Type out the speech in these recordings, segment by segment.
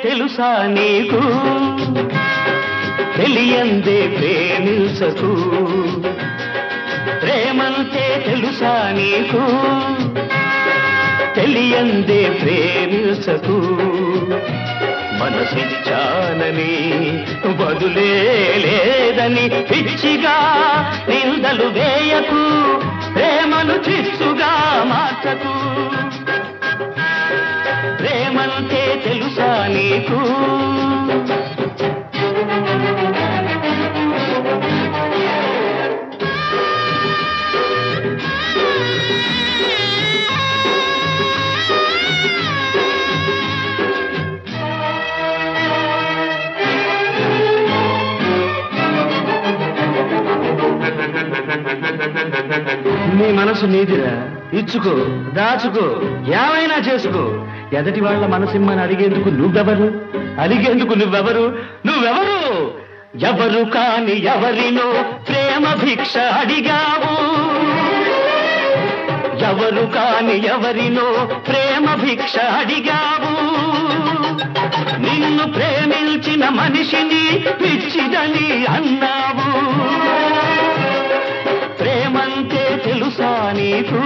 తెలుసా నీకు తెలియందే ప్రేమించకు ప్రేమంతే తెలుసా నీకు తెలియందే ప్రేమించకు మనసిచ్చానని బదులే లేదని పిచ్చిగా నిందలు వేయకు ప్రేమను చిచ్చుగా మార్చకు ప్రేమంతే తెలుసా నీకు నీ మనసు నీదిరా ఇచ్చుకో దాచుకో ఏమైనా చేసుకో ఎదటి వాళ్ళ మనసిమ్మని అడిగేందుకు నువ్వెవరు అడిగేందుకు నువ్వెవరు నువ్వెవరు ఎవరు కాని ఎవరినో ప్రేమ భిక్ష అడిగావు ఎవరు కాని ఎవరినో ప్రేమ భిక్ష అడిగావు నిన్ను ప్రేమించిన మనిషిని పిచ్చిదని అన్నావు ప్రేమంతే తెలుసా నీకు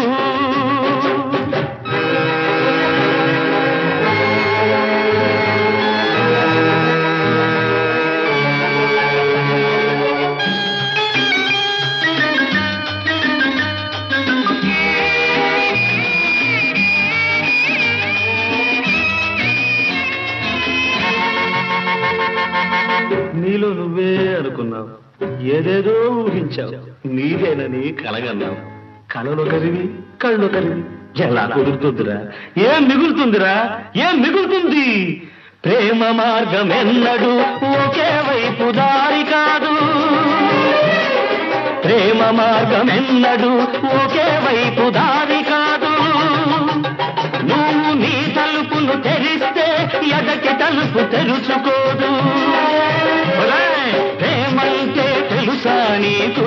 నీలో నువ్వే అనుకున్నావు ఏదేదో ఊహించావు నీదేనని కలగన్నావు కళలో కరివి కళ్ళు కరివి ఎలా కుదురుతుందిరా ఏం మిగులుతుందిరా ఏం మిగులుతుంది ప్రేమ మార్గం ఎన్నడు ఒకే వైపు దారి కాదు ప్రేమ మార్గం ఎన్నడు ఒకే వైపు దారి కాదు నువ్వు నీ తలుపును తెరిస్తే ఎదకి తలుపు తెరుచుకోదు ఒరేయ్, ప్రేమంటే తెలుసా నీకు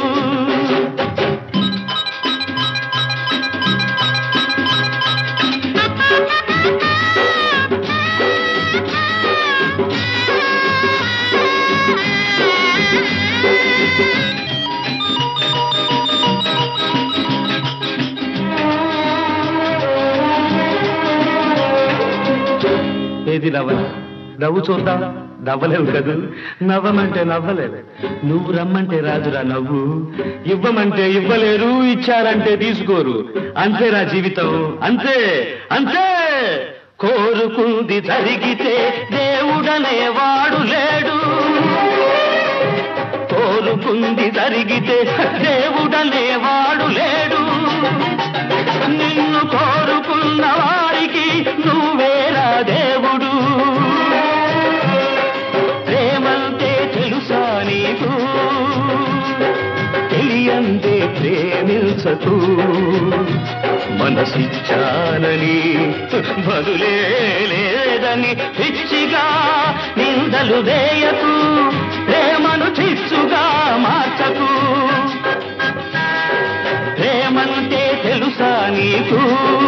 ఏది నవ్వల నవ్వు చూద్దాం నవ్వలేవు కదూ నవ్వమంటే నవ్వలేవు నువ్వు రమ్మంటే రాజురా నవ్వు ఇవ్వమంటే ఇవ్వలేరు ఇచ్చారంటే తీసుకోరు అంతేరా జీవితం అంతే అంతే కోరుకుంది జరిగితే దేవుడనే వాడు లేడు కోరుకుంది జరిగితే దేవుడనే వాడు లేడు నిన్ను కోరుకున్న వారికి నువ్వేరా దేవుడు ప్రేమంతే తెలుసా నీకు తెలియందే ప్రేమించకు మనసిచ్చానని బదులే లేదని పిచ్చిగా నిందలు వేయకు ప్రేమను చిచ్చుగా మార్చకు ప్రేమంటే తెలుసా నీకు